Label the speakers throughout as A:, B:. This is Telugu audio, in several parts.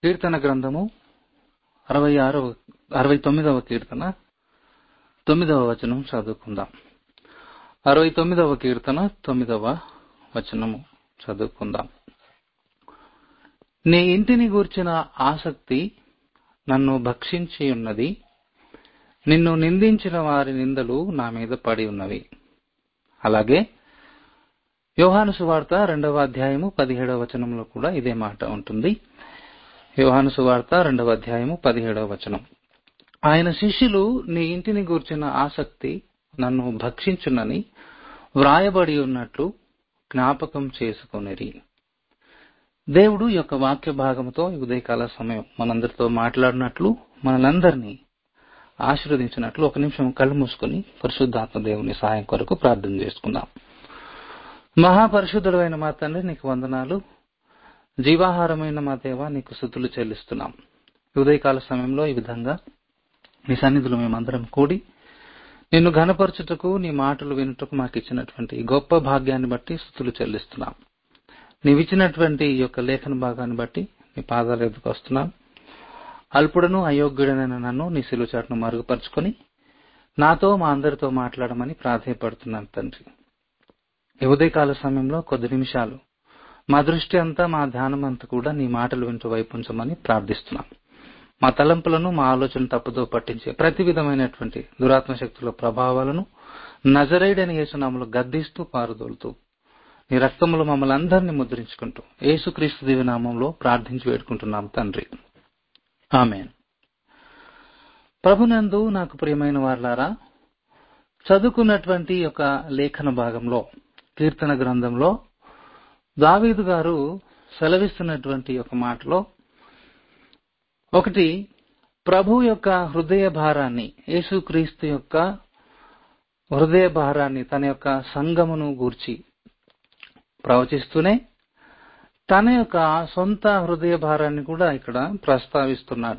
A: కీర్తన గ్రంథము అరవై ఆరవ అరవై తొమ్మిదవ కీర్తన తొమ్మిదవ వచనం చదువుకుందాం అరవై తొమ్మిదవ కీర్తన తొమ్మిదవ వచనము చదువుకుందాం నీ ఇంటిని గూర్చిన ఆసక్తి నన్ను భక్షించి ఉన్నది నిన్ను నిందించిన వారి నిందలు నా మీద పడి ఉన్నవి అలాగే యోహాను సువార్త రెండవ అధ్యాయము పదిహేడవ వచనంలో కూడా ఇదే మాట ఉంటుంది యోహాను సువార్త రెండవ అధ్యాయము పదిహేడవ వచనం ఆయన శిష్యులు నీ ఇంటిని గూర్చిన ఆసక్తి నన్ను భక్షించునని వ్రాయబడి ఉన్నట్లు జ్ఞాపకం చేసుకొనిరి దేవుడు యొక్క వాక్య భాగంతో ఈ ఉదయకాల సమయం మనందరితో మాట్లాడినట్లు మనలందరినీ ఆశీర్వదించినట్లు ఒక నిమిషం కళ్ళు మూసుకొని పరిశుద్ధాత్మ దేవుని సహాయం కొరకు ప్రార్థన చేసుకుందాం మహాపరిశుద్ధుడైన మా తండ్రి నీకు వందనాలు జీవాహారమైన మా దేవ నీకు స్థుతులు చెల్లిస్తున్నాం ఈ ఉదయకాల సమయంలో ఈ విధంగా నీ సన్నిధిలో మేమందరం కూడి నిన్ను ఘనపరచుటకు నీ మాటలు వినుటకు మాకు ఇచ్చినటువంటి ఈ గొప్ప భాగ్యాన్ని బట్టి స్థుతులు చెల్లిస్తున్నాం నీవిచ్చినటువంటి ఈ యొక్క లేఖన భాగాన్ని బట్టి నీ పాదాల ఎదుకు వస్తున్నాం అల్పుడను అయోగ్యుడనైన నన్ను నీ సిలుచాటును మరుగుపరుచుకొని నాతో మా అందరితో మాట్లాడమని ప్రాధేయపడుతున్నాను తండ్రి ఈ ఉదయకాల సమయంలో కొద్ది నిమిషాలు మా దృష్టి అంతా మా ధ్యానం అంతా కూడా నీ మాటలు వింటూ వైపుంచమని ప్రార్థిస్తున్నాం మా తలంపులను మా ఆలోచన తప్పుతో పట్టించే ప్రతి విధమైనటువంటి దురాత్మ శక్తుల ప్రభావాలను నజరైడని యేసునామలు గద్దిస్తూ పారుదోలుతూ నీ రక్తములు మమ్మల్ని అందరినీ ముద్రించుకుంటూ యేసుక్రీస్తు దివ్యనామంలో ప్రార్థించి వేడుకుంటున్నాం తండ్రి ఆమె ప్రభునందు నాకు ప్రియమైన వార్లారా చదువుకున్నటువంటి యొక్క లేఖన భాగంలో కీర్తన గ్రంథంలో దావీదు గారు సెలవిస్తున్నటువంటి ఒక మాటలో ఒకటి ప్రభు యొక్క హృదయ భారాన్ని యేసుక్రీస్తు యొక్క హృదయ భారాన్ని తన యొక్క సంగమును గూర్చి ప్రవచిస్తూనే తన యొక్క సొంత హృదయ భారాన్ని కూడా ఇక్కడ ప్రస్తావిస్తున్నాడు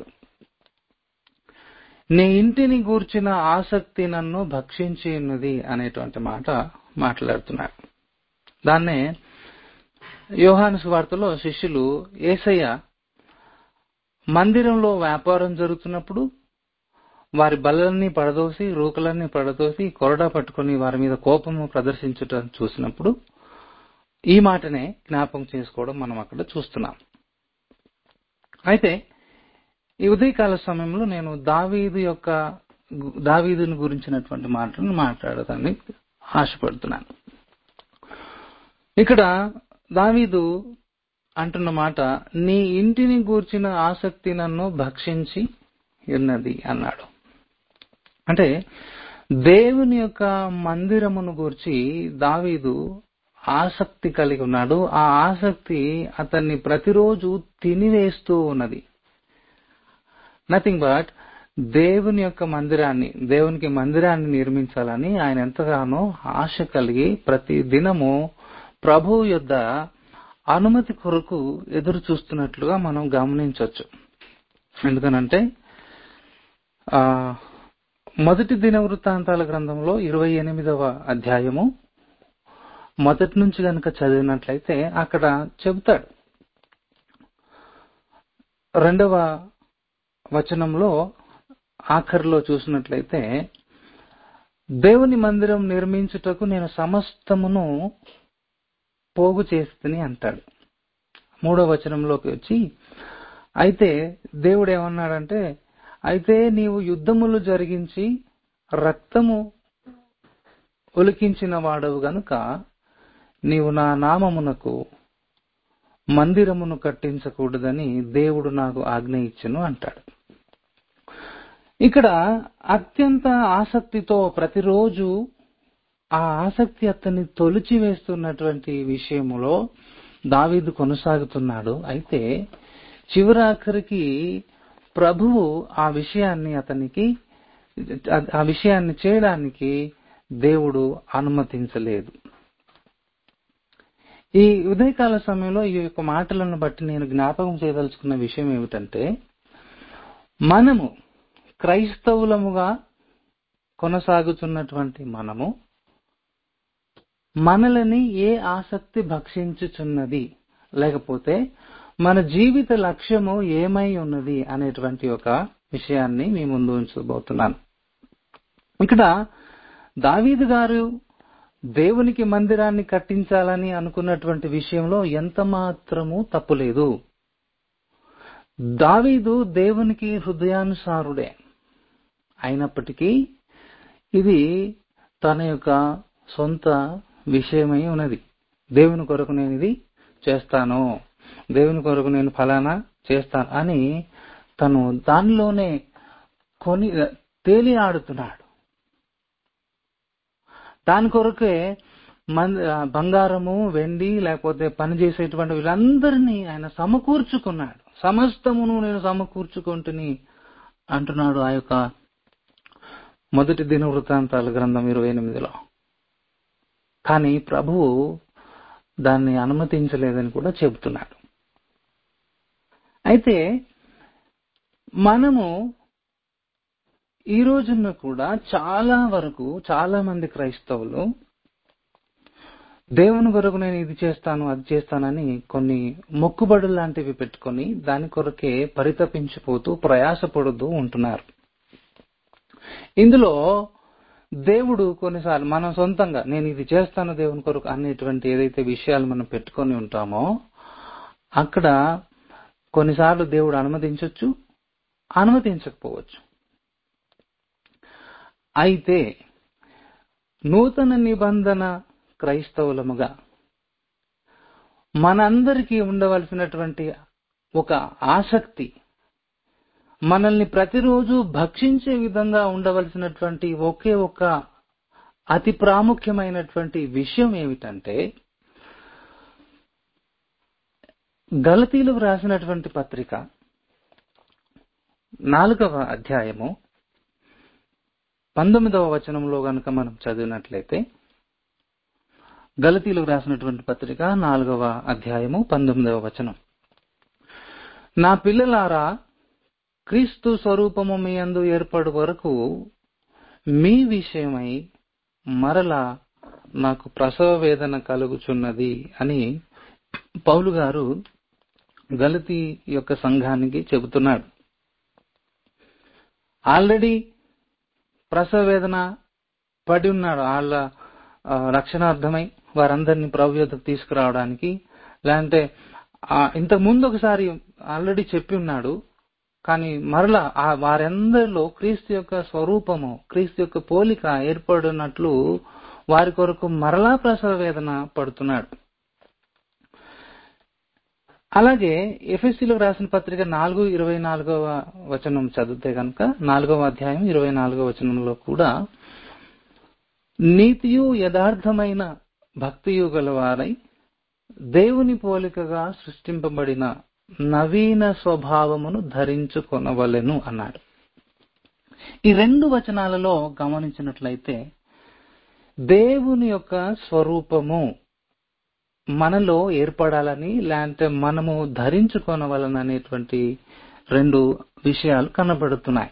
A: నీ ఇంటిని గూర్చిన ఆసక్తి నన్ను భక్షించి ఉన్నది అనేటువంటి మాట మాట్లాడుతున్నాడు దాన్నే యోహాను సువార్తలో శిష్యులు ఏసయ్య మందిరంలో వ్యాపారం జరుగుతున్నప్పుడు వారి బల్లలన్నీ పడదోసి రూకలన్నీ పడదోసి కొరడా పట్టుకుని వారి మీద కోపము ప్రదర్శించటం చూసినప్పుడు ఈ మాటనే జ్ఞాపకం చేసుకోవడం మనం అక్కడ చూస్తున్నాం అయితే ఈ ఉదయకాల సమయంలో నేను దావీదు యొక్క దావీదుని గురించినటువంటి మాటలను మాట్లాడదాన్ని ఆశపడుతున్నాను ఇక్కడ దావీదు అంటున్న మాట నీ ఇంటిని గూర్చిన ఆసక్తి నన్ను భక్షించి ఉన్నది అన్నాడు అంటే దేవుని యొక్క మందిరమును గూర్చి దావీదు ఆసక్తి కలిగి ఉన్నాడు ఆ ఆసక్తి అతన్ని ప్రతిరోజు తినివేస్తూ ఉన్నది నథింగ్ బట్ దేవుని యొక్క మందిరాన్ని దేవునికి మందిరాన్ని నిర్మించాలని ఆయన ఎంతగానో ఆశ కలిగి ప్రతి దినము ప్రభు యొద్ద అనుమతి కొరకు ఎదురు చూస్తున్నట్లుగా మనం గమనించవచ్చు ఎందుకనంటే ఆ మొదటి దిన వృత్తాంతాల గ్రంథంలో ఇరవై ఎనిమిదవ అధ్యాయము మొదటి నుంచి గనక చదివినట్లయితే అక్కడ చెబుతాడు రెండవ వచనంలో ఆఖరిలో చూసినట్లయితే దేవుని మందిరం నిర్మించుటకు నేను సమస్తమును పోగు చేస్తుని అంటాడు మూడో వచనంలోకి వచ్చి అయితే దేవుడు ఏమన్నాడంటే అయితే నీవు యుద్ధములు జరిగించి రక్తము ఒలికించిన వాడవు గనుక నీవు నా నామమునకు మందిరమును కట్టించకూడదని దేవుడు నాకు ఆజ్ఞ ఇచ్చును అంటాడు ఇక్కడ అత్యంత ఆసక్తితో ప్రతిరోజు ఆ ఆసక్తి అతన్ని తొలిచి వేస్తున్నటువంటి విషయములో దావీదు కొనసాగుతున్నాడు అయితే చివరాఖరికి ప్రభువు ఆ విషయాన్ని అతనికి ఆ విషయాన్ని చేయడానికి దేవుడు అనుమతించలేదు ఈ ఉదయకాల సమయంలో ఈ యొక్క మాటలను బట్టి నేను జ్ఞాపకం చేయదలుచుకున్న విషయం ఏమిటంటే మనము క్రైస్తవులముగా కొనసాగుతున్నటువంటి మనము మనలని ఏ ఆసక్తి భక్షించుచున్నది లేకపోతే మన జీవిత లక్ష్యము ఏమై ఉన్నది అనేటువంటి ఒక విషయాన్ని మీ ముందు ఉంచబోతున్నాను ఇక్కడ దావీదు గారు దేవునికి మందిరాన్ని కట్టించాలని అనుకున్నటువంటి విషయంలో ఎంత మాత్రము తప్పులేదు దావీదు దేవునికి హృదయానుసారుడే అయినప్పటికీ ఇది తన యొక్క సొంత విషయమై ఉన్నది దేవుని కొరకు నేను ఇది చేస్తాను దేవుని కొరకు నేను ఫలానా చేస్తాను అని తను దానిలోనే కొని తేలి ఆడుతున్నాడు దాని కొరకే మన బంగారము వెండి లేకపోతే పని చేసేటువంటి వీళ్ళందరినీ ఆయన సమకూర్చుకున్నాడు సమస్తమును నేను సమకూర్చుకుంటుని అంటున్నాడు ఆ యొక్క మొదటి దిన వృత్తాంతాల గ్రంథం ఇరవై ఎనిమిదిలో కానీ ప్రభువు దాన్ని అనుమతించలేదని కూడా చెబుతున్నాడు అయితే మనము ఈ రోజున కూడా చాలా వరకు చాలా మంది క్రైస్తవులు దేవుని కొరకు నేను ఇది చేస్తాను అది చేస్తానని కొన్ని మొక్కుబడులు లాంటివి పెట్టుకొని దాని కొరకే పరితపించిపోతూ ప్రయాసపడుతూ ఉంటున్నారు ఇందులో దేవుడు కొన్నిసార్లు మనం సొంతంగా నేను ఇది చేస్తాను దేవుని కొరకు అనేటువంటి ఏదైతే విషయాలు మనం పెట్టుకొని ఉంటామో అక్కడ కొన్నిసార్లు దేవుడు అనుమతించవచ్చు అనుమతించకపోవచ్చు అయితే నూతన నిబంధన క్రైస్తవులముగా మనందరికీ ఉండవలసినటువంటి ఒక ఆసక్తి మనల్ని ప్రతిరోజు భక్షించే విధంగా ఉండవలసినటువంటి ఒకే ఒక అతి ప్రాముఖ్యమైనటువంటి విషయం ఏమిటంటే గలతీలకు రాసినటువంటి పత్రిక నాలుగవ అధ్యాయము పంతొమ్మిదవ వచనంలో గనుక మనం చదివినట్లయితే గలతీలకు రాసినటువంటి పత్రిక నాలుగవ అధ్యాయము పంతొమ్మిదవ వచనం నా పిల్లలారా క్రీస్తు స్వరూపము మీ అందు ఏర్పడు వరకు మీ విషయమై మరలా నాకు ప్రసవ వేదన కలుగుచున్నది అని పౌలు గారు గలతీ యొక్క సంఘానికి చెబుతున్నాడు ఆల్రెడీ ప్రసవ వేదన పడి ఉన్నాడు వాళ్ళ రక్షణార్థమై వారందరినీ ప్రభు యొద్దకు తీసుకురావడానికి లేదంటే ఇంతకు ముందు ఒకసారి ఆల్రెడీ చెప్పి ఉన్నాడు కానీ మరలా ఆ వారందరిలో క్రీస్తు యొక్క స్వరూపము క్రీస్తు యొక్క పోలిక ఏర్పడినట్లు వారి కొరకు మరలా ప్రసవ వేదన పడుతున్నాడు అలాగే ఎఫ్ఎస్సీలకు రాసిన పత్రిక నాలుగు ఇరవై నాలుగవ వచనం చదివితే కనుక నాలుగవ అధ్యాయం ఇరవై నాలుగవ వచనంలో కూడా నీతియు యథార్థమైన భక్తియు గలవారై దేవుని పోలికగా సృష్టింపబడిన నవీన స్వభావమును ధరించుకొనవలెను అన్నాడు ఈ రెండు వచనాలలో గమనించినట్లయితే దేవుని యొక్క స్వరూపము మనలో ఏర్పడాలని లేదంటే మనము ధరించుకొనవలన అనేటువంటి రెండు విషయాలు కనబడుతున్నాయి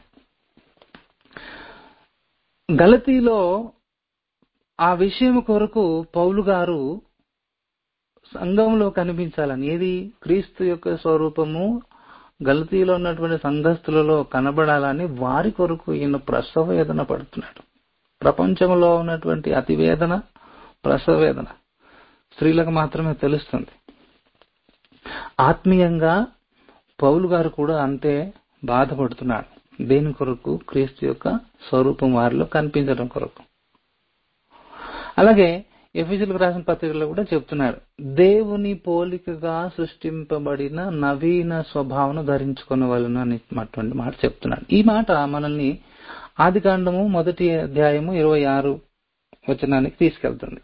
A: గలతీలో ఆ విషయం కొరకు పౌలు గారు సంఘంలో కనిపించాలని ఏది క్రీస్తు యొక్క స్వరూపము గలతీలో ఉన్నటువంటి సంఘస్థులలో కనబడాలని వారి కొరకు ఈయన ప్రసవ వేదన పడుతున్నాడు ప్రపంచంలో ఉన్నటువంటి అతివేదన ప్రసవ వేదన స్త్రీలకు మాత్రమే తెలుస్తుంది ఆత్మీయంగా పౌలు గారు కూడా అంతే బాధపడుతున్నాడు దేని కొరకు క్రీస్తు యొక్క స్వరూపం వారిలో కనిపించడం కొరకు అలాగే ఎఫీసులకు రాసిన పత్రికలో కూడా చెప్తున్నాడు దేవుని పోలికగా సృష్టింపబడిన నవీన స్వభావను ధరించుకునవలను అనేటువంటి మాట చెప్తున్నాడు ఈ మాట మనల్ని ఆది కాండము మొదటి అధ్యాయము ఇరవై ఆరు వచనానికి తీసుకెళ్తుంది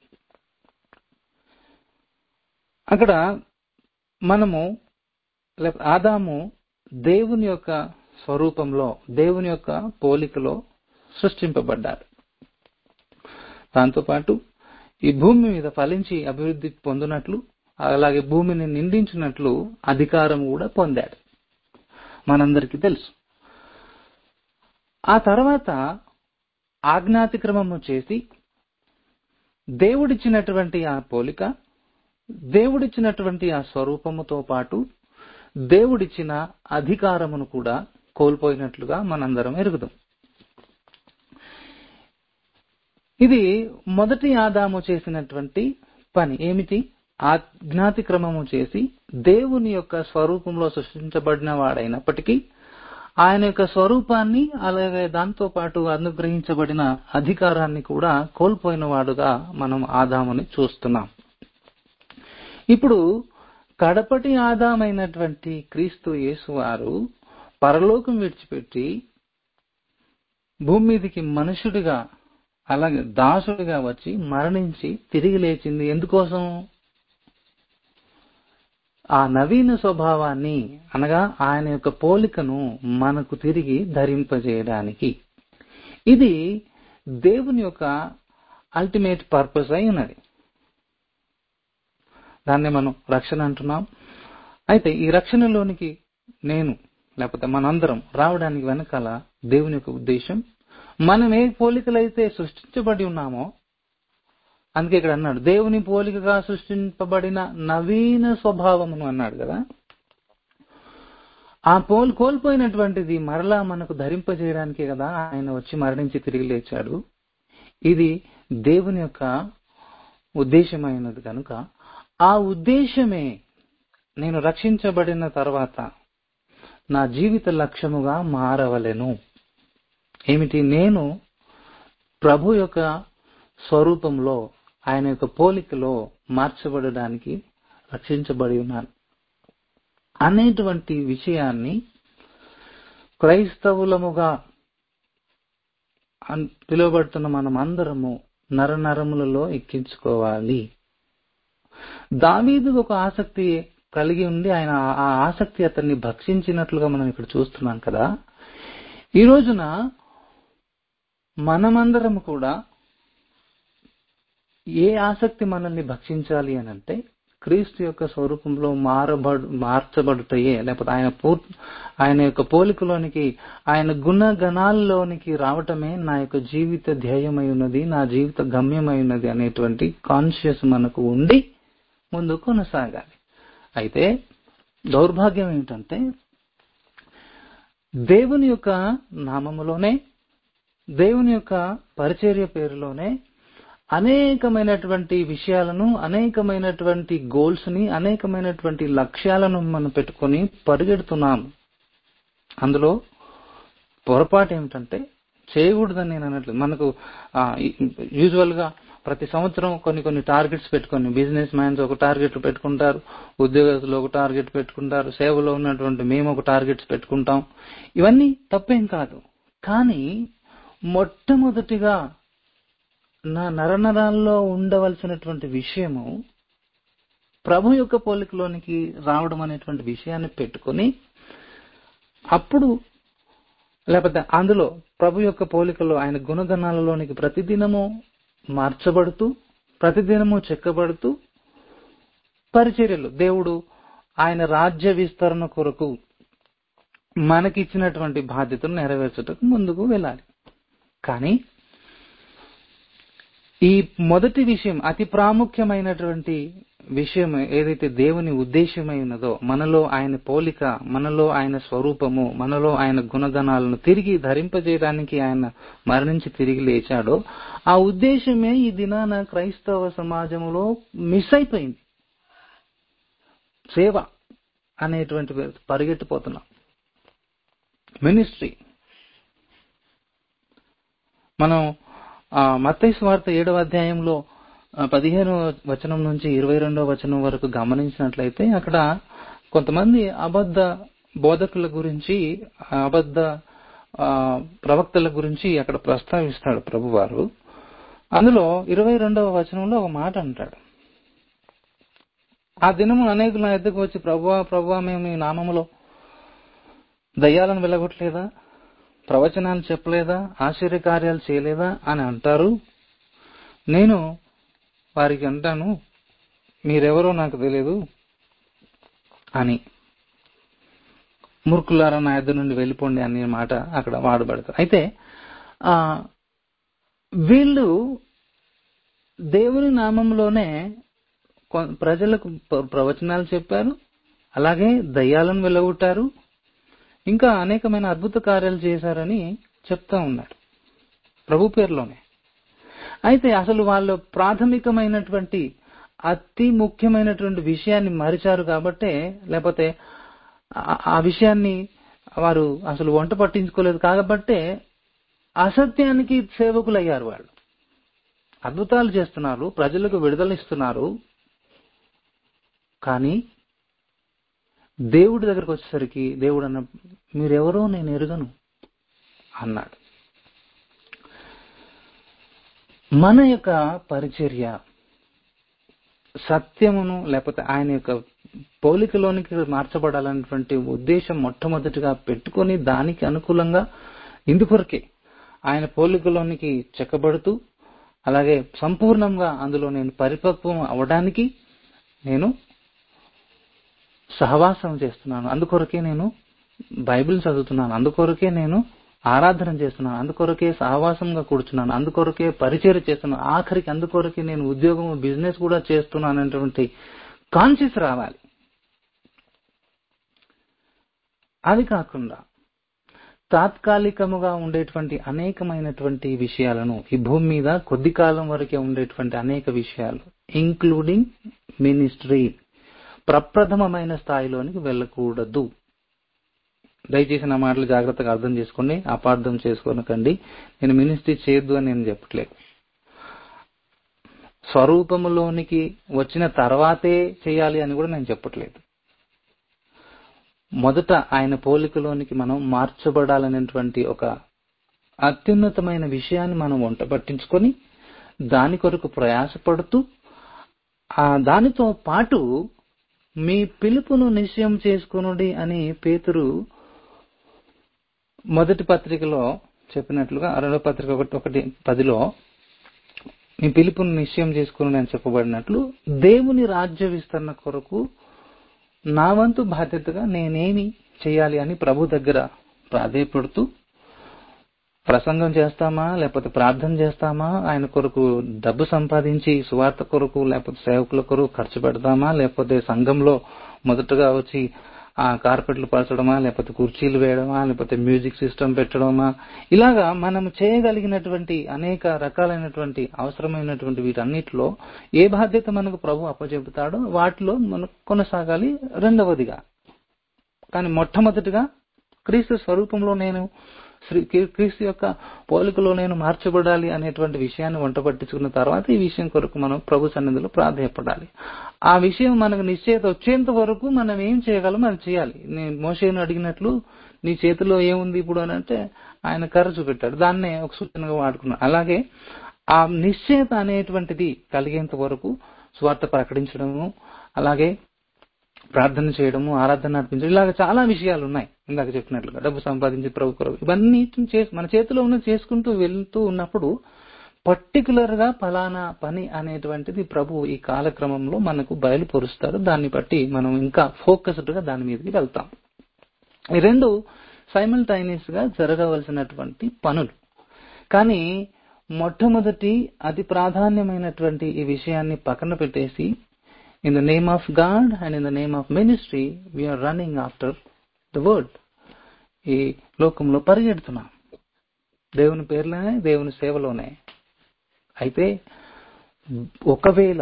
A: అక్కడ మనము ఆదాము దేవుని యొక్క స్వరూపంలో దేవుని యొక్క పోలికలో సృష్టింపబడ్డాడు దాంతోపాటు ఈ భూమి మీద ఫలించి అభివృద్ధి పొందినట్లు అలాగే భూమిని నిందించినట్లు అధికారం కూడా పొందాడు మనందరికీ తెలుసు ఆ తర్వాత ఆజ్ఞాతిక్రమము చేసి దేవుడిచ్చినటువంటి ఆ పోలిక దేవుడిచ్చినటువంటి ఆ స్వరూపముతో పాటు దేవుడిచ్చిన అధికారమును కూడా కోల్పోయినట్లుగా మనందరం ఎరుగుదాం ఇది మొదటి ఆదాము చేసినటువంటి పని ఏమిటి ఆజ్ఞాతిక్రమము చేసి దేవుని యొక్క స్వరూపంలో సృష్టించబడిన వాడైనప్పటికీ ఆయన యొక్క స్వరూపాన్ని అలాగే దాంతో పాటు అనుగ్రహించబడిన అధికారాన్ని కూడా కోల్పోయిన వాడుగా మనం ఆదాముని చూస్తున్నాం ఇప్పుడు కడపటి ఆదామైనటువంటి క్రీస్తు యేసువారు పరలోకం విడిచిపెట్టి భూమి మీదికి మనుషుడిగా అలాగే దాసుడిగా వచ్చి మరణించి తిరిగి లేచింది ఎందుకోసం ఆ నవీన స్వభావాన్ని అనగా ఆయన యొక్క పోలికను మనకు తిరిగి ధరింపజేయడానికి ఇది దేవుని యొక్క అల్టిమేట్ పర్పస్ అయి ఉన్నది దాన్ని మనం రక్షణ అంటున్నాం అయితే ఈ రక్షణలోనికి నేను లేకపోతే మనందరం రావడానికి వెనకాల దేవుని యొక్క ఉద్దేశం మనం ఏ పోలికలైతే సృష్టించబడి ఉన్నామో అందుకే ఇక్కడ అన్నాడు దేవుని పోలికగా సృష్టింపబడిన నవీన స్వభావమును అన్నాడు కదా ఆ పోల్ కోల్పోయినటువంటిది మరలా మనకు ధరింపజేయడానికే కదా ఆయన వచ్చి మరణించి తిరిగి లేచాడు ఇది దేవుని యొక్క ఉద్దేశమైనది కనుక ఆ ఉద్దేశమే నేను రక్షించబడిన తర్వాత నా జీవిత లక్ష్యముగా మారవలెను ఏమిటి నేను ప్రభు యొక్క స్వరూపంలో ఆయన యొక్క పోలికలో మార్చబడడానికి రక్షించబడి ఉన్నాను అనేటువంటి విషయాన్ని క్రైస్తవులముగా పిలువబడుతున్న మనం అందరము నరనరములలో ఎక్కించుకోవాలి దావీదు ఒక ఆసక్తి కలిగి ఉండి ఆయన ఆ ఆసక్తి అతన్ని భక్షించినట్లుగా మనం ఇక్కడ చూస్తున్నాం కదా ఈ రోజున మనమందరం కూడా ఏ ఆసక్తి మనల్ని భక్షించాలి అని అంటే క్రీస్తు యొక్క స్వరూపంలో మారబడు మార్చబడుతాయే లేకపోతే ఆయన పూర్ ఆయన యొక్క పోలికలోనికి ఆయన గుణగణాల్లోనికి రావటమే నా యొక్క జీవిత ధ్యేయమై ఉన్నది నా జీవిత గమ్యమై ఉన్నది అనేటువంటి కాన్షియస్ మనకు ఉండి ముందు కొనసాగాలి అయితే దౌర్భాగ్యం ఏంటంటే దేవుని యొక్క నామములోనే దేవుని యొక్క పరిచర్య పేరులోనే అనేకమైనటువంటి విషయాలను అనేకమైనటువంటి గోల్స్ ని అనేకమైనటువంటి లక్ష్యాలను మనం పెట్టుకొని పరిగెడుతున్నాం అందులో పొరపాటు ఏమిటంటే చేయకూడదని నేను అన్నట్లు మనకు యూజువల్ గా ప్రతి సంవత్సరం కొన్ని కొన్ని టార్గెట్స్ పెట్టుకొని బిజినెస్ మ్యాన్స్ ఒక టార్గెట్ పెట్టుకుంటారు ఉద్యోగస్తులు ఒక టార్గెట్ పెట్టుకుంటారు సేవలో ఉన్నటువంటి మేము ఒక టార్గెట్స్ పెట్టుకుంటాం ఇవన్నీ తప్పేం కాదు కానీ మొట్టమొదటిగా నా నరనరాల్లో ఉండవలసినటువంటి విషయము ప్రభు యొక్క పోలికలోనికి రావడం అనేటువంటి విషయాన్ని పెట్టుకొని అప్పుడు లేకపోతే అందులో ప్రభు యొక్క పోలికలో ఆయన గుణగణాలలోనికి ప్రతిదినము మార్చబడుతూ ప్రతిదినము చెక్కబడుతూ పరిచర్యలు దేవుడు ఆయన రాజ్య విస్తరణ కొరకు మనకిచ్చినటువంటి బాధ్యతను నెరవేర్చటకు ముందుకు వెళ్ళాలి కానీ ఈ మొదటి విషయం అతి ప్రాముఖ్యమైనటువంటి విషయం ఏదైతే దేవుని ఉద్దేశమై ఉన్నదో మనలో ఆయన పోలిక మనలో ఆయన స్వరూపము మనలో ఆయన గుణగణాలను తిరిగి ధరింపజేయడానికి ఆయన మరణించి తిరిగి లేచాడో ఆ ఉద్దేశమే ఈ దినాన క్రైస్తవ సమాజంలో మిస్ అయిపోయింది సేవ అనేటువంటి పరిగెట్టిపోతున్నాం మినిస్ట్రీ మనం మత్తైసు వార్త ఏడవ అధ్యాయంలో పదిహేను వచనం నుంచి ఇరవై రెండవ వచనం వరకు గమనించినట్లయితే అక్కడ కొంతమంది అబద్ధ బోధకుల గురించి అబద్ధ ప్రవక్తల గురించి అక్కడ ప్రస్తావిస్తాడు ప్రభువారు అందులో ఇరవై రెండవ వచనంలో ఒక మాట అంటాడు ఆ దినము అనేకులు నా ఎద్దకు వచ్చి ప్రభువా ప్రభువా మేము ఈ నామములో దయ్యాలను వెళ్ళగొట్టలేదా ప్రవచనాలు చెప్పలేదా ఆశ్చర్యకార్యాలు చేయలేదా అని అంటారు నేను వారికి అంటాను మీరెవరో నాకు తెలియదు అని మూర్ఖులారా నా ఎద్దు నుండి వెళ్ళిపోండి అనే మాట అక్కడ వాడబడతారు అయితే ఆ వీళ్ళు దేవుని నామంలోనే కొ- ప్రజలకు ప్ర- ప్రవచనాలు చెప్పారు అలాగే దయ్యాలను వెళ్ళగొట్టారు ఇంకా అనేకమైన అద్భుత కార్యాలు చేశారని చెప్తా ఉన్నారు ప్రభు పేరులోనే అయితే అసలు వాళ్ళు ప్రాథమికమైనటువంటి అతి ముఖ్యమైనటువంటి విషయాన్ని మరిచారు కాబట్టే లేకపోతే ఆ- ఆ విషయాన్ని వారు అసలు వంట పట్టించుకోలేదు కాబట్టే అసత్యానికి సేవకులయ్యారు వాళ్ళు అద్భుతాలు చేస్తున్నారు ప్రజలకు విడుదల ఇస్తున్నారు కానీ దేవుడి దగ్గరకు వచ్చేసరికి దేవుడు అన్న మీరెవరో నేను ఎరుగను అన్నాడు మన యొక్క పరిచర్య సత్యమును లేకపోతే ఆయన యొక్క పోలికలోనికి మార్చబడాలన్నటువంటి ఉద్దేశం మొట్టమొదటిగా పెట్టుకొని దానికి అనుకూలంగా ఇందుకొరకే ఆయన పోలికలోనికి చెక్కబడుతూ అలాగే సంపూర్ణంగా అందులో నేను పరిపక్వం అవడానికి నేను సహవాసం చేస్తున్నాను అందుకొరకే నేను బైబిల్ చదువుతున్నాను అందుకొరకే నేను ఆరాధన చేస్తున్నాను అందుకొరకే సహవాసంగా కూర్చున్నాను అందుకొరకే పరిచయం చేస్తున్నాను ఆఖరికి అందుకొరకే నేను ఉద్యోగం బిజినెస్ కూడా చేస్తున్నాను అనేటువంటి కాన్షియస్ రావాలి అది కాకుండా తాత్కాలికముగా ఉండేటువంటి అనేకమైనటువంటి విషయాలను ఈ భూమి మీద కొద్ది కాలం వరకే ఉండేటువంటి అనేక విషయాలు ఇంక్లూడింగ్ మినిస్ట్రీ ప్రప్రథమమైన స్థాయిలోనికి వెళ్ళకూడదు దయచేసి నా మాటలు జాగ్రత్తగా అర్థం చేసుకోండి అపార్థం చేసుకోనకండి నేను మినిస్ట్రీ చేయొద్దు అని నేను చెప్పట్లేదు స్వరూపములోనికి వచ్చిన తర్వాతే చేయాలి అని కూడా నేను చెప్పట్లేదు మొదట ఆయన పోలికలోనికి మనం మార్చబడాలనేటువంటి ఒక అత్యున్నతమైన విషయాన్ని మనం వంట పట్టించుకొని దాని కొరకు ప్రయాసపడుతూ ఆ దానితో పాటు మీ పిలుపును నిశ్చయం చేసుకునుడి అని పేతురు మొదటి పత్రికలో చెప్పినట్లుగా రెండో పత్రిక ఒకటి ఒకటి పదిలో మీ పిలుపును నిశ్చయం చేసుకుని అని చెప్పబడినట్లు దేవుని రాజ్య విస్తరణ కొరకు నా వంతు బాధ్యతగా నేనేమి చేయాలి అని ప్రభు దగ్గర ప్రాధేయపడుతూ ప్రసంగం చేస్తామా లేకపోతే ప్రార్థన చేస్తామా ఆయన కొరకు డబ్బు సంపాదించి సువార్త కొరకు లేకపోతే సేవకుల కొరకు ఖర్చు పెడతామా లేకపోతే సంఘంలో మొదటగా వచ్చి ఆ కార్పెట్లు పరచడమా లేకపోతే కుర్చీలు వేయడమా లేకపోతే మ్యూజిక్ సిస్టమ్ పెట్టడమా ఇలాగా మనం చేయగలిగినటువంటి అనేక రకాలైనటువంటి అవసరమైనటువంటి వీటన్నిటిలో ఏ బాధ్యత మనకు ప్రభు అప్పచెబుతాడో వాటిలో మనం కొనసాగాలి రెండవదిగా కానీ మొట్టమొదటిగా క్రీస్తు స్వరూపంలో నేను శ్రీ క్రీస్తు యొక్క పోలికలో నేను మార్చబడాలి అనేటువంటి విషయాన్ని వంట పట్టించుకున్న తర్వాత ఈ విషయం కొరకు మనం ప్రభు సన్నిధిలో ప్రాధాయపడాలి ఆ విషయం మనకు నిశ్చయిత వచ్చేంత వరకు మనం ఏం చేయగలం అది చేయాలి నేను మోషేను అడిగినట్లు నీ చేతిలో ఏముంది ఇప్పుడు అని అంటే ఆయన కర్ర చూపెట్టాడు దాన్నే ఒక సూచనగా వాడుకున్నాడు అలాగే ఆ నిశ్చయత అనేటువంటిది కలిగేంత వరకు స్వార్థ ప్రకటించడము అలాగే ప్రార్థన చేయడము ఆరాధన నడిపించడం ఇలాగ చాలా విషయాలు ఉన్నాయి ఇందాక చెప్పినట్లుగా డబ్బు సంపాదించి ప్రభు కొరకు ఇవన్నీ చేసి మన చేతిలో ఉన్న చేసుకుంటూ వెళ్తూ ఉన్నప్పుడు పర్టికులర్ గా ఫలానా పని అనేటువంటిది ప్రభు ఈ కాలక్రమంలో మనకు బయలుపరుస్తాడు దాన్ని బట్టి మనం ఇంకా ఫోకస్డ్ గా దాని మీదకి వెళ్తాం ఈ రెండు సైమల్టైనియస్ గా జరగవలసినటువంటి పనులు కానీ మొట్టమొదటి అతి ప్రాధాన్యమైనటువంటి ఈ విషయాన్ని పక్కన పెట్టేసి in the name of God and in the name of ministry we are running after the word ఈ లోకంలో పరిగెడుతున్నాం దేవుని పేర్లోనే దేవుని సేవలోనే అయితే ఒకవేళ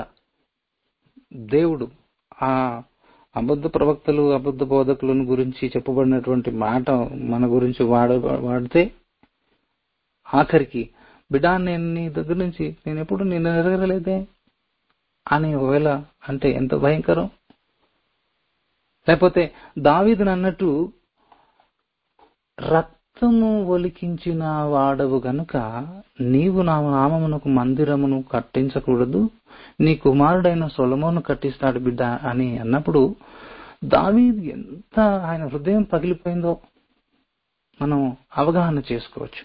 A: దేవుడు ఆ అబద్ధ ప్రవక్తలు అబద్ధ బోధకులను గురించి చెప్పబడినటువంటి మాట మన గురించి వాడ వాడితే ఆఖరికి బిడా నేను నీ దగ్గర నుంచి నేను ఎప్పుడు నిన్ను ఎరగలేదే అని ఒకవేళ అంటే ఎంత భయంకరం లేకపోతే దావీదుని అన్నట్టు రక్తము ఒలికించిన వాడవు గనుక నీవు నా నామమునకు మందిరమును కట్టించకూడదు నీ కుమారుడైన సొలమోను కట్టిస్తాడు బిడ్డ అని అన్నప్పుడు దావీదు ఎంత ఆయన హృదయం పగిలిపోయిందో మనం అవగాహన చేసుకోవచ్చు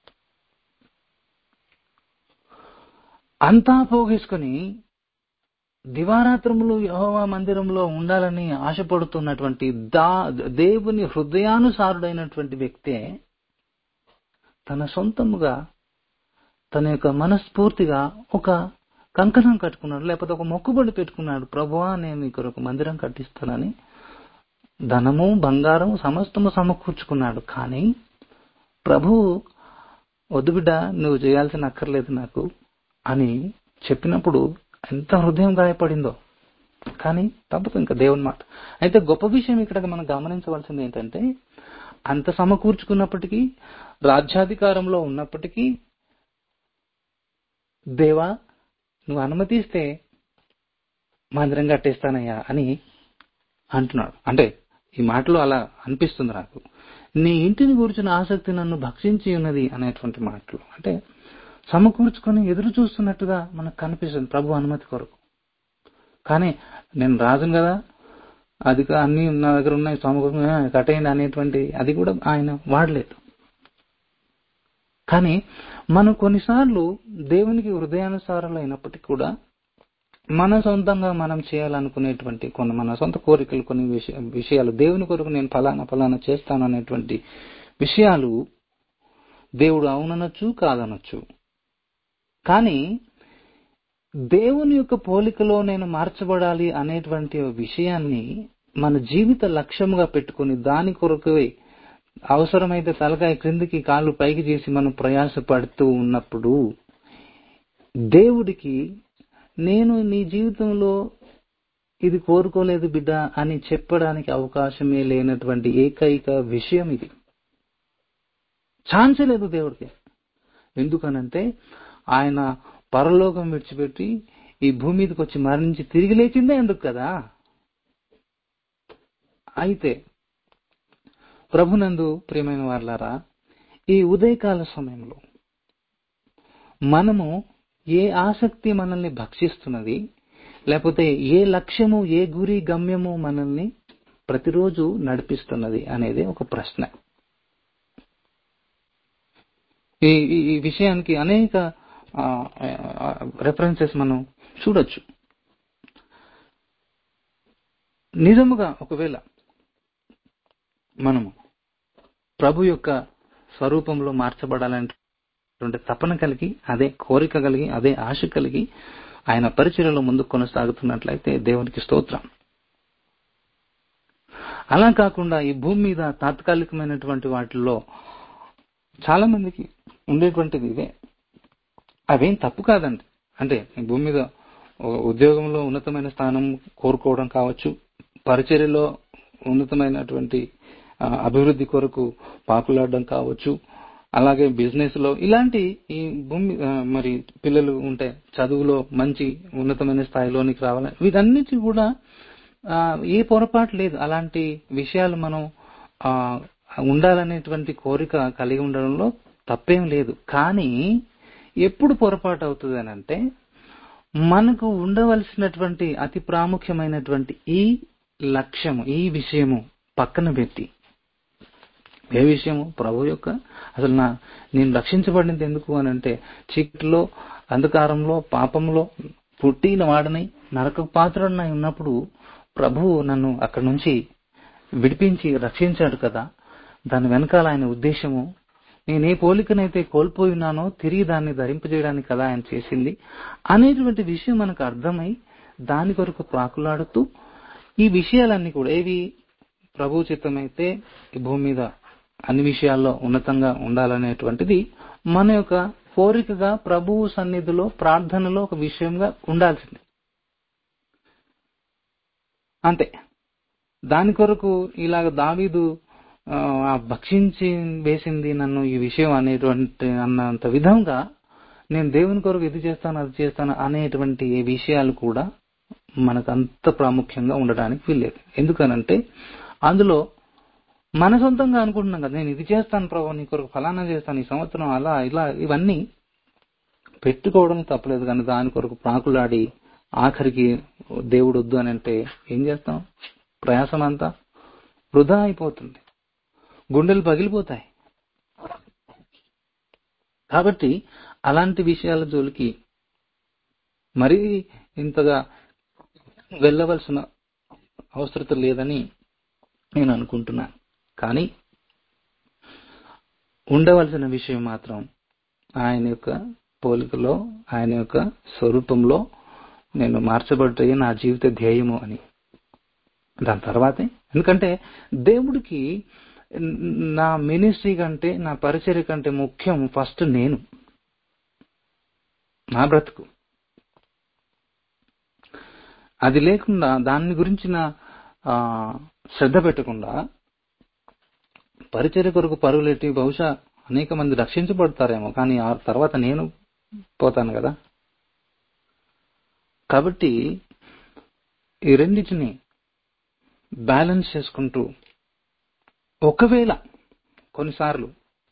A: అంతా పోగేసుకుని దివారాత్రములు యహోవా మందిరంలో ఉండాలని ఆశపడుతున్నటువంటి దా దేవుని హృదయానుసారుడైనటువంటి వ్యక్తే తన సొంతముగా తన యొక్క మనస్ఫూర్తిగా ఒక కంకణం కట్టుకున్నాడు లేకపోతే ఒక మొక్కుబడి పెట్టుకున్నాడు ప్రభువా నేను నీ కొరకు మందిరం కట్టిస్తానని ధనము బంగారం సమస్తము సమకూర్చుకున్నాడు కానీ ప్రభువు వద్దు బిడ్డ నువ్వు చేయాల్సిన అక్కర్లేదు నాకు అని చెప్పినప్పుడు ఎంత హృదయం గాయపడిందో కానీ తప్పదు ఇంకా దేవుని మాట అయితే గొప్ప విషయం ఇక్కడ మనం గమనించవలసింది ఏంటంటే అంత సమకూర్చుకున్నప్పటికీ రాజ్యాధికారంలో ఉన్నప్పటికీ దేవా నువ్వు అనుమతిస్తే మందిరం కట్టేస్తానయ్యా అని అంటున్నాడు అంటే ఈ మాటలు అలా అనిపిస్తుంది నాకు నీ ఇంటిని గురించిన ఆసక్తి నన్ను భక్షించి ఉన్నది అనేటువంటి మాటలు అంటే సమకూర్చుకొని ఎదురు చూస్తున్నట్టుగా మనకు కనిపిస్తుంది ప్రభు అనుమతి కొరకు కానీ నేను రాజును కదా అది కా- అన్ని నా దగ్గర ఉన్నాయి సమకూర్చుకుని కట్టేయండి అనేటువంటి అది కూడా ఆయన వాడలేదు కానీ మనం కొన్నిసార్లు దేవునికి హృదయానుసారాలు అయినప్పటికీ కూడా మన సొంతంగా మనం చేయాలనుకునేటువంటి కొన్ని మన సొంత కోరికలు కొన్ని విషయ- విషయాలు దేవుని కొరకు నేను ఫలానా ఫలానా చేస్తాను అనేటువంటి విషయాలు దేవుడు అవుననొచ్చు కాదనొచ్చు కానీ దేవుని యొక్క పోలికలో నేను మార్చబడాలి అనేటువంటి విషయాన్ని మన జీవిత లక్ష్యంగా పెట్టుకుని దాని కొరకు అవసరమైతే తలకాయ క్రిందికి కాళ్ళు పైకి చేసి మనం ప్రయాసపడుతూ ఉన్నప్పుడు దేవుడికి నేను నీ జీవితంలో ఇది కోరుకోలేదు బిడ్డ అని చెప్పడానికి అవకాశమే లేనటువంటి ఏకైక విషయం ఇది ఛాన్సే లేదు దేవుడికి ఎందుకనంటే ఆయన పరలోకం విడిచిపెట్టి ఈ భూమి మీదకి వచ్చి మరణించి తిరిగి లేచిందే ఎందుకు కదా అయితే ప్రభునందు ప్రియమైన వాళ్ళారా ఈ ఉదయకాల సమయంలో మనము ఏ ఆసక్తి మనల్ని భక్షిస్తున్నది లేకపోతే ఏ లక్ష్యము ఏ గురి గమ్యము మనల్ని ప్రతిరోజు నడిపిస్తున్నది అనేది ఒక ప్రశ్న ఈ ఈ- ఈ విషయానికి అనేక రెఫరెన్సెస్ మనం చూడొచ్చు నిజముగా ఒకవేళ మనము ప్రభు యొక్క స్వరూపంలో మార్చబడాలనేటువంటి తపన కలిగి అదే కోరిక కలిగి అదే ఆశ కలిగి ఆయన పరిచర్యలో ముందుకు కొనసాగుతున్నట్లయితే దేవునికి స్తోత్రం అలా కాకుండా ఈ భూమి మీద తాత్కాలికమైనటువంటి వాటిల్లో చాలా మందికి ఉండేటువంటిది ఇదే అవేం తప్పు కాదండి అంటే ఈ భూమి మీద ఉ- ఉద్యోగంలో ఉన్నతమైన స్థానం కోరుకోవడం కావచ్చు పరిచర్యలో ఉన్నతమైనటువంటి ఆ, అభివృద్ధి కొరకు పాకులాడడం కావచ్చు అలాగే బిజినెస్ లో ఇలాంటి ఈ భూమి ఆ, మరి పిల్లలు ఉంటే చదువులో మంచి ఉన్నతమైన స్థాయిలోనికి రావాలి వీటన్నిటి కూడా ఆ, ఏ పొరపాటు లేదు అలాంటి విషయాలు మనం ఆ, ఉండాలనేటువంటి కోరిక కలిగి ఉండడంలో తప్పేం లేదు కానీ ఎప్పుడు పొరపాటు అవుతుంది అని అంటే మనకు ఉండవలసినటువంటి అతి ప్రాముఖ్యమైనటువంటి ఈ లక్ష్యము ఈ విషయము పక్కన పెట్టి ఏ విషయము ప్రభు యొక్క అసలు నా నేను రక్షించబడింది ఎందుకు అని అంటే చీకటిలో అంధకారంలో పాపంలో పుట్టిన వాడనై నరక పాత్రనై ఉన్నప్పుడు ప్రభువు నన్ను అక్కడి నుంచి విడిపించి రక్షించాడు కదా దాని వెనకాల ఆయన ఉద్దేశము నేను ఏ పోలికనైతే కోల్పోయి ఉన్నానో తిరిగి దాన్ని ధరింపజేయడానికి కదా ఆయన చేసింది అనేటువంటి విషయం మనకు అర్థమై దాని కొరకు ప్రాకులాడుతూ ఈ విషయాలన్నీ కూడా ఏవి ప్రభు చిత్తమైతే ఈ భూమి మీద అన్ని విషయాల్లో ఉన్నతంగా ఉండాలనేటువంటిది మన యొక్క కోరికగా ప్రభువు సన్నిధిలో ప్రార్థనలో ఒక విషయంగా ఉండాల్సింది అంతే దాని కొరకు ఇలాగ దావీదు ఆ, ఆ భక్షించి వేసింది నన్ను ఈ విషయం అనేటువంటి అన్నంత విధంగా నేను దేవుని కొరకు ఇది చేస్తాను అది చేస్తాను అనేటువంటి ఏ విషయాలు కూడా మనకు అంత ప్రాముఖ్యంగా ఉండడానికి వీల్లేదు ఎందుకనంటే అందులో మన సొంతంగా అనుకుంటున్నాం కదా నేను ఇది చేస్తాను ప్రభు నీ కొరకు ఫలానా చేస్తాను ఈ సంవత్సరం అలా ఇలా ఇవన్నీ పెట్టుకోవడం తప్పలేదు కానీ దాని కొరకు ప్రాకులాడి ఆఖరికి దేవుడు వద్దు అని అంటే ఏం చేస్తాం ప్రయాసం అంతా వృధా అయిపోతుంది గుండెలు పగిలిపోతాయి కాబట్టి అలాంటి విషయాల జోలికి మరీ ఇంతగా వెళ్ళవలసిన అవసరత లేదని నేను అనుకుంటున్నాను కానీ ఉండవలసిన విషయం మాత్రం ఆయన యొక్క పోలికలో ఆయన యొక్క స్వరూపంలో నేను మార్చబడ్డే నా జీవిత ధ్యేయము అని దాని తర్వాతే ఎందుకంటే దేవుడికి నా మినిస్ట్రీ కంటే నా పరిచర్య కంటే ముఖ్యం ఫస్ట్ నేను నా బ్రతుకు అది లేకుండా దాని గురించిన ఆ, శ్రద్ధ పెట్టకుండా పరిచర్య కొరకు పరుగులెట్టి బహుశా అనేక మంది రక్షించబడతారేమో కానీ ఆ తర్వాత నేను పోతాను కదా కాబట్టి ఈ రెండింటిని బ్యాలెన్స్ చేసుకుంటూ ఒకవేళ కొన్నిసార్లు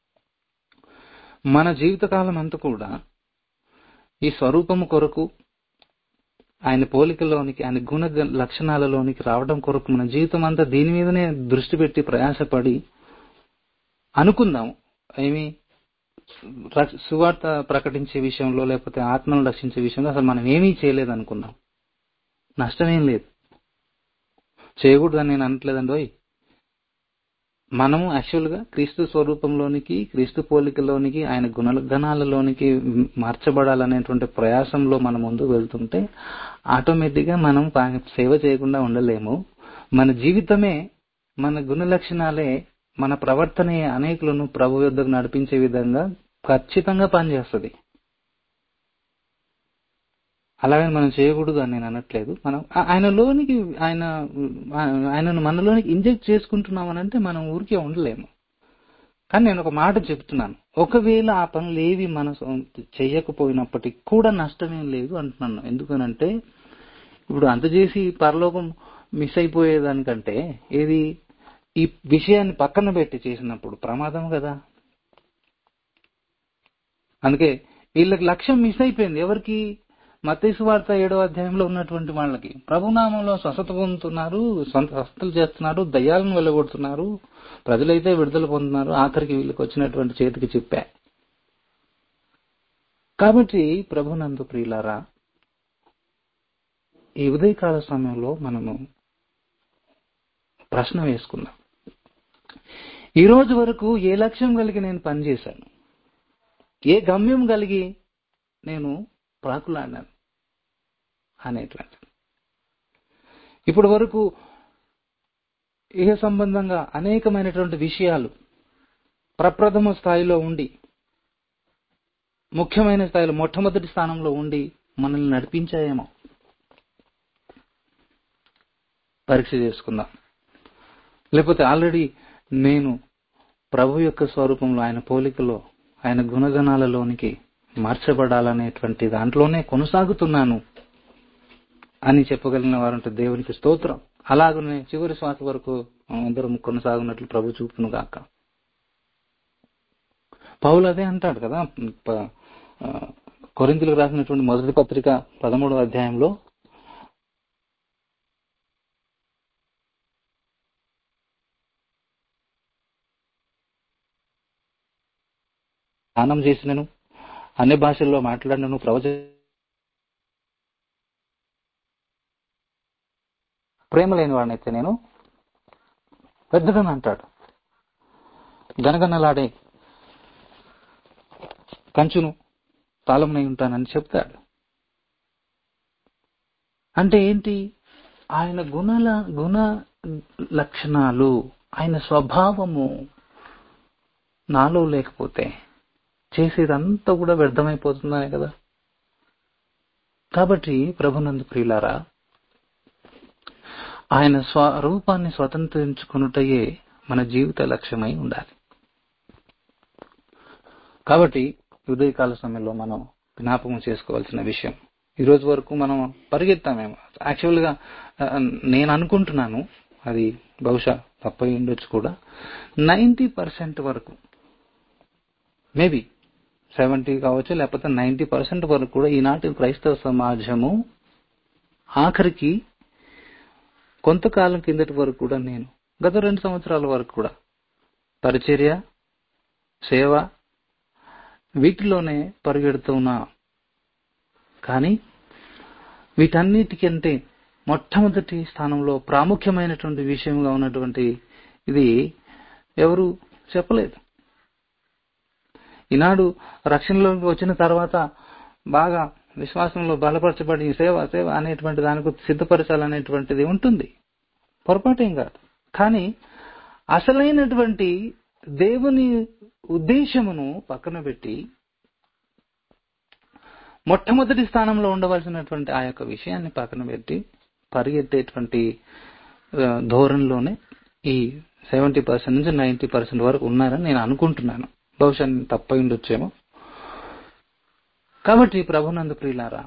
A: మన జీవితకాలం అంతా కూడా ఈ స్వరూపము కొరకు ఆయన పోలికలోనికి ఆయన గుణ లక్షణాలలోనికి రావడం కొరకు మన జీవితం అంతా దీని మీదనే దృష్టి పెట్టి ప్రయాసపడి అనుకుందాం ఏమి రక్ష- సువార్త ప్రకటించే విషయంలో లేకపోతే ఆత్మను రక్షించే విషయంలో అసలు మనం ఏమీ చేయలేదు అనుకుందాం నష్టమేం లేదు చేయకూడదని నేను అనట్లేదండి ఓయ్ మనము యాక్చువల్ గా క్రీస్తు స్వరూపంలోనికి క్రీస్తు పోలికలోనికి ఆయన గుణగణాలలోనికి మార్చబడాలనేటువంటి ప్రయాసంలో మనం ముందు వెళ్తుంటే ఆటోమేటిక్ గా మనం ఆయన సేవ చేయకుండా ఉండలేము మన జీవితమే మన గుణ లక్షణాలే మన ప్రవర్తనే అనేకులను ప్రభు యుద్ధకు నడిపించే విధంగా ఖచ్చితంగా పనిచేస్తుంది అలాగని మనం చేయకూడదు అని నేను అనట్లేదు మనం ఆ- ఆయనలోనికి ఆయన ఆయనను మనలోనికి ఇంజెక్ట్ చేసుకుంటున్నామనంటే మనం ఊరికే ఉండలేము కానీ నేను ఒక మాట చెప్తున్నాను ఒకవేళ ఆ పనులు ఏవి మన సొంత- చెయ్యకపోయినప్పటికీ కూడా నష్టమేం లేదు అంటున్నాను ఎందుకనంటే ఇప్పుడు అంత చేసి పరలోకం మిస్ అయిపోయేదానికంటే ఏది ఈ విషయాన్ని పక్కన పెట్టి చేసినప్పుడు ప్రమాదం కదా అందుకే వీళ్ళకి లక్ష్యం మిస్ అయిపోయింది ఎవరికి మతేసు వార్త ఏడో అధ్యాయంలో ఉన్నటువంటి వాళ్ళకి ప్రభునామంలో స్వస్థత పొందుతున్నారు సొంత స్వస్థతలు చేస్తున్నారు దయ్యాలను వెళ్ళగొడుతున్నారు ప్రజలైతే విడుదల పొందుతున్నారు ఆఖరికి వీళ్ళకి వచ్చినటువంటి చేతికి చెప్పా కాబట్టి ప్రభునందు ప్రియులారా ఈ ఉదయకాల సమయంలో మనము ప్రశ్న వేసుకుందాం ఈ రోజు వరకు ఏ లక్ష్యం కలిగి నేను పనిచేశాను ఏ గమ్యం కలిగి నేను ప్రాకులాడినాను అనేటువంటి ఇప్పటి వరకు ఇహ సంబంధంగా అనేకమైనటువంటి విషయాలు ప్రప్రథమ స్థాయిలో ఉండి ముఖ్యమైన స్థాయిలో మొట్టమొదటి స్థానంలో ఉండి మనల్ని నడిపించాయేమో పరీక్ష చేసుకుందాం లేకపోతే ఆల్రెడీ నేను ప్రభు యొక్క స్వరూపంలో ఆయన పోలికలో ఆయన గుణగణాలలోనికి మార్చబడాలనేటువంటి దాంట్లోనే కొనసాగుతున్నాను అని చెప్పగలిగిన వారంటే దేవునికి స్తోత్రం అలాగనే చివరి శ్వాస వరకు అందరం కొనసాగున్నట్లు ప్రభు చూపును గాక పౌలు అదే అంటాడు కదా ప- ఆ, కొరింథీయులకు రాసినటువంటి మొదటి పత్రిక పదమూడవ అధ్యాయంలో స్నానం చేసినను అన్ని భాషల్లో మాట్లాడినను ప్రవచ ప్రేమ లేని వాడినైతే నేను పెద్దగా అంటాడు గనగనలాడే కంచును తాళమునై ఉంటానని చెప్తాడు అంటే ఏంటి ఆయన గుణల గుణ లక్షణాలు ఆయన స్వభావము నాలో లేకపోతే చేసేదంతా కూడా వ్యర్థమైపోతుందనే కదా కాబట్టి ప్రభునందు ప్రియులారా ఆయన స్వరూపాన్ని స్వతంత్రించుకున్నటయే మన జీవిత లక్ష్యమై ఉండాలి కాబట్టి ఉదయకాల సమయంలో మనం జ్ఞాపకం చేసుకోవాల్సిన విషయం ఈ రోజు వరకు మనం పరిగెత్తామేమో యాక్చువల్ గా ఆ, నేను అనుకుంటున్నాను అది బహుశా తప్పై ఉండొచ్చు కూడా నైంటీ పర్సెంట్ వరకు మేబీ సెవెంటీ కావచ్చు లేకపోతే నైంటీ పర్సెంట్ వరకు కూడా ఈనాటి క్రైస్తవ సమాజము ఆఖరికి కొంతకాలం కిందటి వరకు కూడా నేను గత రెండు సంవత్సరాల వరకు కూడా పరిచర్య సేవ వీటిలోనే పరిగెడుతున్నా కానీ వీటన్నిటికంటే మొట్టమొదటి స్థానంలో ప్రాముఖ్యమైనటువంటి విషయంగా ఉన్నటువంటి ఇది ఎవరు చెప్పలేదు ఈనాడు రక్షణలోకి వచ్చిన తర్వాత బాగా విశ్వాసంలో బలపరచబడి సేవ సేవ అనేటువంటి దానికి సిద్ధపరచాలనేటువంటిది ఉంటుంది పొరపాటేం కాదు కానీ అసలైనటువంటి దేవుని ఉద్దేశమును పక్కన పెట్టి మొట్టమొదటి స్థానంలో ఉండవలసినటువంటి ఆ యొక్క విషయాన్ని పక్కన పెట్టి పరిగెత్తేటువంటి ఆ, ధోరణిలోనే ఈ సెవెంటీ పర్సెంట్ నుంచి నైన్టీ పర్సెంట్ వరకు ఉన్నారని నేను అనుకుంటున్నాను బహుశా నేను తప్పై ఉండొచ్చేమో కాబట్టి ప్రభునందు ప్రియులారా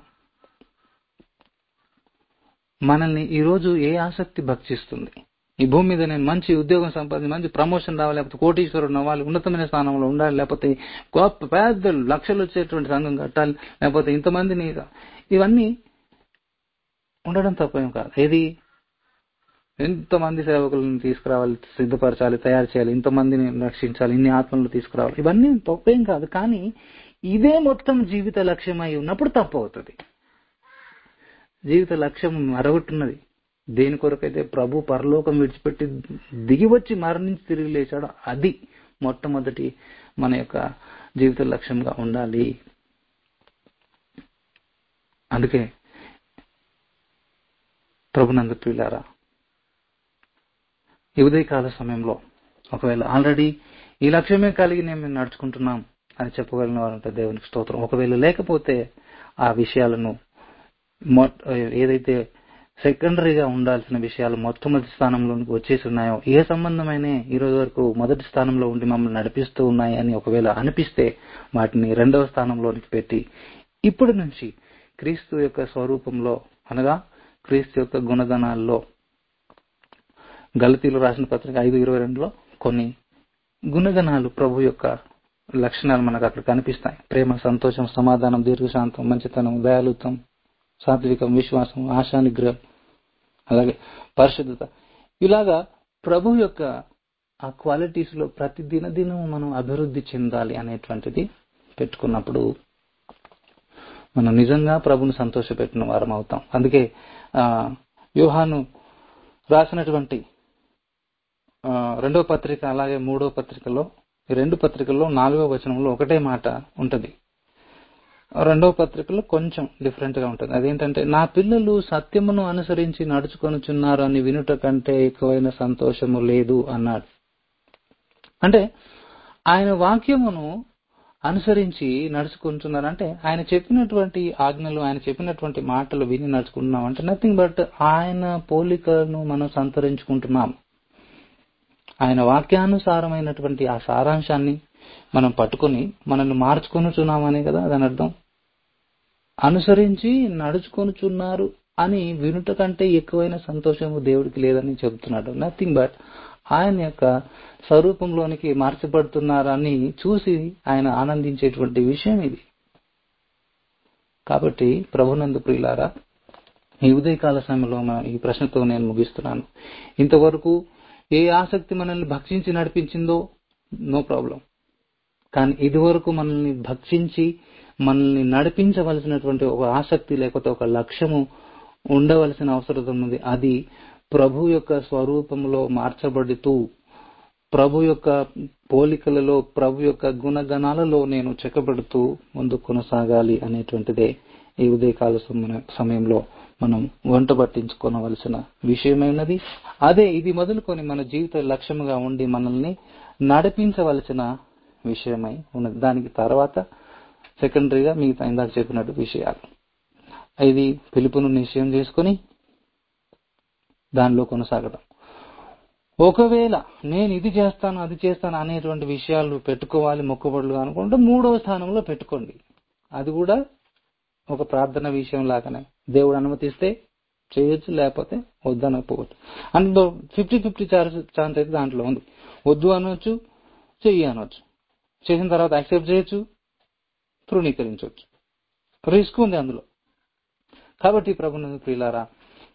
A: మనల్ని ఈ రోజు ఏ ఆసక్తి భక్షిస్తుంది ఈ భూమి మీద నేను మంచి ఉద్యోగం సంపాదించి మంచి ప్రమోషన్ రావాలి లేకపోతే కోటీశ్వరుడు అవ్వాలి ఉన్నతమైన స్థానంలో ఉండాలి లేకపోతే గొప్ప పెద్ద లక్షలు వచ్చేటువంటి సంఘం కట్టాలి లేకపోతే ఇంతమందిని ఇవన్నీ ఉండడం తప్పేం కాదు ఏది ఎంతమంది సేవకులను తీసుకురావాలి సిద్ధపరచాలి తయారు చేయాలి ఇంతమందిని రక్షించాలి ఇన్ని ఆత్మలను తీసుకురావాలి ఇవన్నీ తప్పేం కాదు కానీ ఇదే మొత్తం జీవిత లక్ష్యమై ఉన్నప్పుడు తప్పు అవుతుంది జీవిత లక్ష్యం మరొకటున్నది దేని కొరకైతే ప్రభు పరలోకం విడిచిపెట్టి దిగి వచ్చి మరణించి తిరిగి లేచాడో అది మొట్టమొదటి మన యొక్క జీవిత లక్ష్యంగా ఉండాలి అందుకే ప్రభునందు ప్రియులారా ఈ ఉదయకాల సమయంలో ఒకవేళ ఆల్రెడీ ఈ లక్ష్యమే కలిగి నేను నడుచుకుంటున్నాం అని చెప్పగలిగిన వారంటే దేవునికి స్తోత్రం ఒకవేళ లేకపోతే ఆ విషయాలను మొ- ఏదైతే సెకండరీగా ఉండాల్సిన విషయాలు మొట్టమొదటి స్థానంలోనికి వచ్చేసి ఉన్నాయో ఏ సంబంధమైన ఈ రోజు వరకు మొదటి స్థానంలో ఉండి మమ్మల్ని నడిపిస్తూ ఉన్నాయి అని ఒకవేళ అనిపిస్తే వాటిని రెండవ స్థానంలోనికి పెట్టి ఇప్పటి నుంచి క్రీస్తు యొక్క స్వరూపంలో అనగా క్రీస్తు యొక్క గుణగణాల్లో గలతీలు రాసిన పత్రిక ఐదు ఇరవై రెండులో కొన్ని గుణగణాలు ప్రభు యొక్క లక్షణాలు మనకు అక్కడ కనిపిస్తాయి ప్రేమ సంతోషం సమాధానం దీర్ఘశాంతం మంచితనం దయాలుత్వం సాత్వికం విశ్వాసం ఆశా నిగ్రహం అలాగే పరిశుద్ధత ఇలాగా ప్రభు యొక్క ఆ క్వాలిటీస్ లో ప్రతి దినదినం మనం అభివృద్ధి చెందాలి అనేటువంటిది పెట్టుకున్నప్పుడు మనం నిజంగా ప్రభుని సంతోషపెట్టిన వారం అవుతాం అందుకే ఆ యోహాను రాసినటువంటి ఆ, రెండో పత్రిక అలాగే మూడో పత్రికలో ఈ రెండు పత్రికల్లో నాలుగో వచనంలో ఒకటే మాట ఉంటది రెండవ పత్రికలో కొంచెం డిఫరెంట్ గా ఉంటుంది అదేంటంటే నా పిల్లలు సత్యమును అనుసరించి నడుచుకొనుచున్నారు అని వినుట కంటే ఎక్కువైన సంతోషము లేదు అన్నాడు అంటే ఆయన వాక్యమును అనుసరించి నడుచుకుంటున్నారు అంటే ఆయన చెప్పినటువంటి ఆజ్ఞలు ఆయన చెప్పినటువంటి మాటలు విని నడుచుకుంటున్నాం అంటే నథింగ్ బట్ ఆయన పోలికను మనం సంతరించుకుంటున్నాం ఆయన వాక్యానుసారమైనటువంటి ఆ సారాంశాన్ని మనం పట్టుకొని మనల్ని మార్చుకొనుచున్నామనే కదా దాని అర్థం అనుసరించి నడుచుకొనుచున్నారు అని వినుట కంటే ఎక్కువైన సంతోషము దేవుడికి లేదని చెబుతున్నాడు నథింగ్ బట్ ఆయన యొక్క స్వరూపంలోనికి మార్చబడుతున్నారని చూసి ఆయన ఆనందించేటువంటి విషయం ఇది కాబట్టి ప్రభునందు ప్రియులారా ఈ ఉదయకాల సమయంలో మన- ఈ ప్రశ్నతో నేను ముగిస్తున్నాను ఇంతవరకు ఏ ఆసక్తి మనల్ని భక్షించి నడిపించిందో నో ప్రాబ్లం కానీ ఇదివరకు మనల్ని భక్షించి మనల్ని నడిపించవలసినటువంటి ఒక ఆసక్తి లేకపోతే ఒక లక్ష్యము ఉండవలసిన అవసరం ఉన్నది అది ప్రభు యొక్క స్వరూపంలో మార్చబడుతూ ప్రభు యొక్క పోలికలలో ప్రభు యొక్క గుణగణాలలో నేను చెక్కబడుతూ ముందు కొనసాగాలి అనేటువంటిదే ఈ ఉదయకాల సమ- సమయంలో మనం వంట పట్టించుకోవలసిన విషయమైనది అదే ఇది మొదలుకొని మన జీవిత లక్ష్యముగా ఉండి మనల్ని నడిపించవలసిన విషయమై ఉన్నది దానికి తర్వాత సెకండరీగా మిగతా ఇందాక చెప్పినట్టు విషయాలు ఇది పిలుపును నిశ్చయం చేసుకొని దానిలో కొనసాగడం ఒకవేళ నేను ఇది చేస్తాను అది చేస్తాను అనేటువంటి విషయాలు పెట్టుకోవాలి మొక్కుబడులు అనుకుంటే మూడవ స్థానంలో పెట్టుకోండి అది కూడా ఒక ప్రార్థన విషయం లాగానే దేవుడు అనుమతిస్తే చేయొచ్చు లేకపోతే వద్దనకపోవచ్చు అందులో ఫిఫ్టీ ఫిఫ్టీ ఛాన్స్ ఛాన్స్ అయితే దాంట్లో ఉంది వద్దు అనొచ్చు చెయ్యి అనొచ్చు చేసిన తర్వాత యాక్సెప్ట్ చేయొచ్చు తృణీకరించవచ్చు రిస్క్ ఉంది అందులో కాబట్టి ప్రభుత్వ ప్రియులారా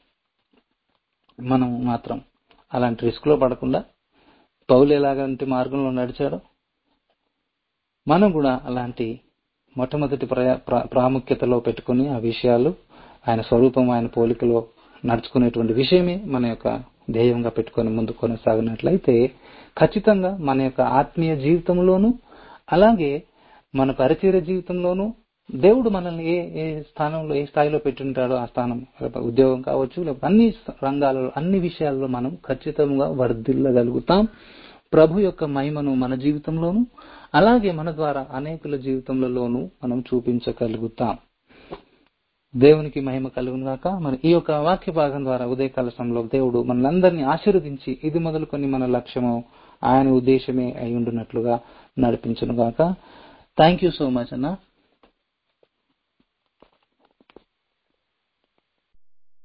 A: మనం మాత్రం అలాంటి రిస్క్ లో పడకుండా పౌలు ఎలాగంటి మార్గంలో నడిచాడో మనం కూడా అలాంటి మొట్టమొదటి ప్రయా- ప్రా- ప్రాముఖ్యతలో పెట్టుకుని ఆ విషయాలు ఆయన స్వరూపం ఆయన పోలికలో నడుచుకునేటువంటి విషయమే మన యొక్క ధ్యేయంగా పెట్టుకొని ముందు కొనసాగినట్లయితే ఖచ్చితంగా మన యొక్క ఆత్మీయ జీవితంలోనూ అలాగే మన పరిచయ జీవితంలోనూ దేవుడు మనల్ని ఏ ఏ స్థానంలో ఏ స్థాయిలో పెట్టింటాడో ఆ స్థానం ఉద్యోగం కావచ్చు లేకపోతే అన్ని రంగాలలో అన్ని విషయాల్లో మనం ఖచ్చితంగా వర్ధిల్లగలుగుతాం ప్రభు యొక్క మహిమను మన జీవితంలోనూ అలాగే మన ద్వారా అనేకుల జీవితంలోనూ మనం చూపించగలుగుతాం దేవునికి మహిమ కలుగును గాక మరి ఈ యొక్క వాక్య భాగం ద్వారా ఉదయకాల సమయంలో దేవుడు మనందరినీ ఆశీర్వదించి ఇది మొదలుకొని మన లక్ష్యము ఆయన ఉద్దేశమే అయి ఉండునట్లుగా నడిపించును గాక థ్యాంక్ యూ సో మచ్ అన్న